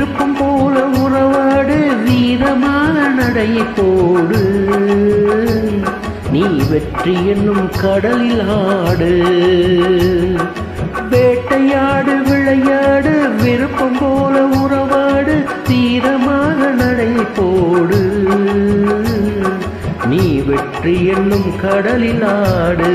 விருப்பம் போல உறவாடு வீரமான நடையை போடு நீ வெற்றி என்னும் கடலில் ஆடு வேட்டையாடு விளையாடு விருப்பம் போல உறவாடு தீரமாக நடை போடு நீ வெற்றி என்னும் கடலில் ஆடு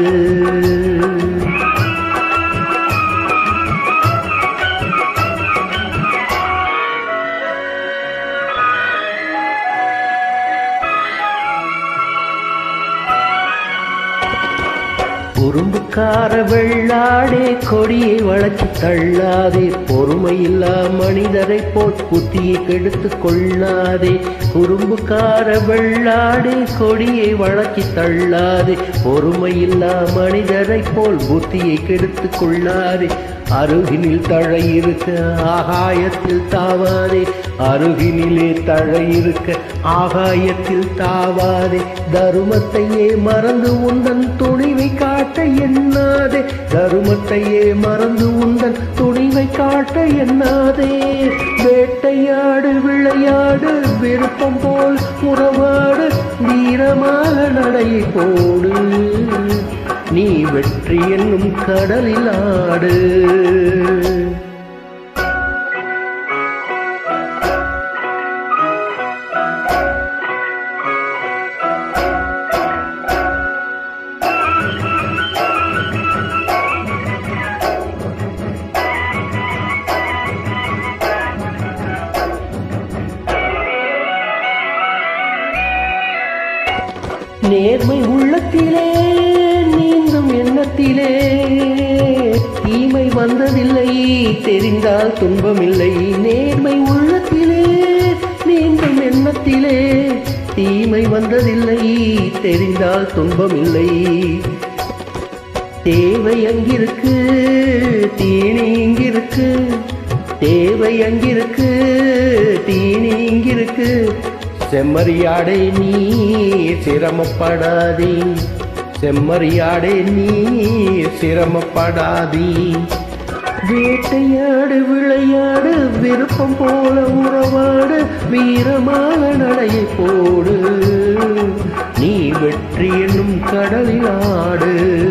குறும்புக்கார வெள்ளாடே கொடியை வளர்ச்சி தள்ளாதே பொறுமையில்லா மனிதரை போல் புத்தியை கெடுத்து கொள்ளாதே குறும்புக்கார வெள்ளாடே கொடியை வளர்ச்சி தள்ளாதே பொறுமையில்லா மனிதரை போல் புத்தியை கெடுத்து கொள்ளாதே அருகினில் தழை இருக்க ஆகாயத்தில் தாவாதே அருகினிலே தழை இருக்க ஆகாயத்தில் தாவாதே தருமத்தையே மறந்து உந்தன் துணிவை காட்ட எண்ணாதே தருமத்தையே மறந்து உந்தன் துணிவை காட்ட எண்ணாதே வேட்டையாடு விளையாடு விருப்பம் போல் உறவாடு வீரமாக நடையை போடு நீ வெற்றி என்னும் கடலில் ஆடு நேர்மை உள்ளத்திலே நீந்தும் எண்ணத்திலே தீமை வந்ததில்லை தெரிந்தால் துன்பமில்லை நேர்மை உள்ளத்திலே நீந்தும் எண்ணத்திலே தீமை வந்ததில்லை தெரிந்தால் துன்பமில்லை தேவை அங்கிருக்கு தீனி இங்கிருக்கு தேவை அங்கிருக்கு தீனி இங்கிருக்கு செம்மறியாடை நீ சிரமப்படாதே செம்மறியாடே நீ சிரமப்படாதே வேட்டையாடு விளையாடு விருப்பம் போல உறவாடு வீரமான நடையை போடு நீ வெற்றி என்னும் கடலில் ஆடு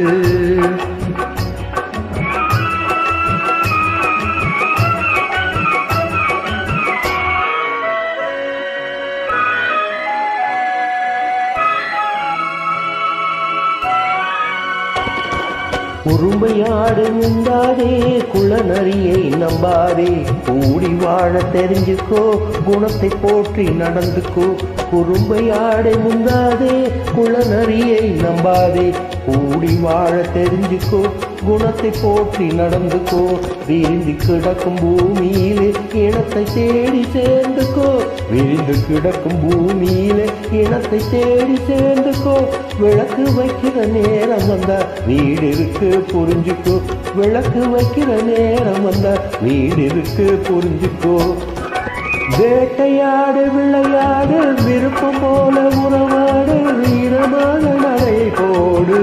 உருமையாடு முந்தாதே குளநரியை நம்பாதே கூடி வாழ தெரிஞ்சுக்கோ குணத்தை போற்றி நடந்துக்கோ குறும்பையாடை முந்தாதே குளநரியை நம்பாதே கூடி வாழ தெரிஞ்சுக்கோ குணத்தை போற்றி நடந்துக்கோ விரிந்து கிடக்கும் பூமியிலே இனத்தை தேடி சேர்ந்துக்கோ விரிந்து கிடக்கும் பூமியிலே இனத்தை தேடி சேர்ந்துக்கோ விளக்கு வைக்கிற நேரம் வந்தா வீடு இருக்கு புரிஞ்சுக்கோ விளக்கு வைக்கிற நேரம் வந்தா வீடு இருக்கு புரிஞ்சுக்கோ வேட்டையாடு விளையாடு விருப்பம் போல உறவாடு வீரமான நடை போடு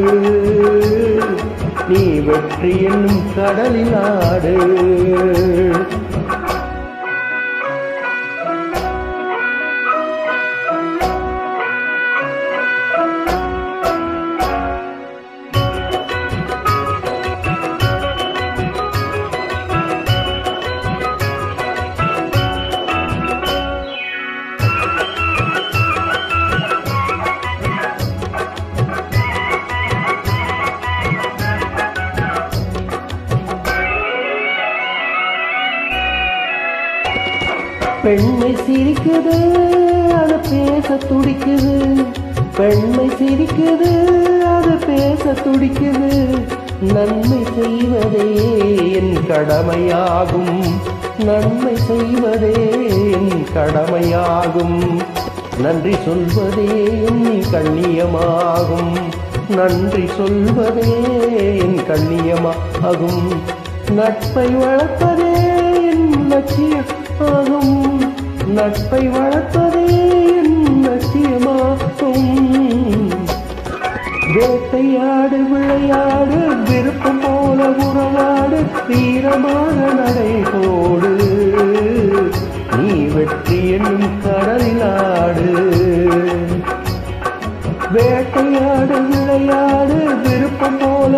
நீ வெற்றி என்னும் கடலில் ஆடு பெண்மை சிரிக்குது அது பேச துடிக்குது பெண்மை சிரிக்குது அது பேச துடிக்குது நன்மை செய்வதே என் கடமையாகும் நன்மை செய்வதே என் கடமையாகும் நன்றி சொல்வதே என் கண்ணியமாகும் நன்றி சொல்வதே என் கண்ணியமாகும் நட்பை வளர்ப்பதே என் லட்சியம் ஆகும் நட்பை வளர்ப்பதே என் லட்சியமாகும் வேட்டையாடு விளையாடு விருப்பம் போல உறவாடு வீரமான நடை போடு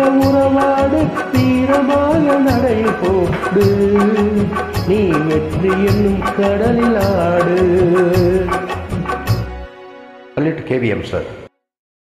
உறவாடு தீரமாக நடை போடு நீ வெற்றி என்னும் கடலில் ஆடு கேவிஎம் சார்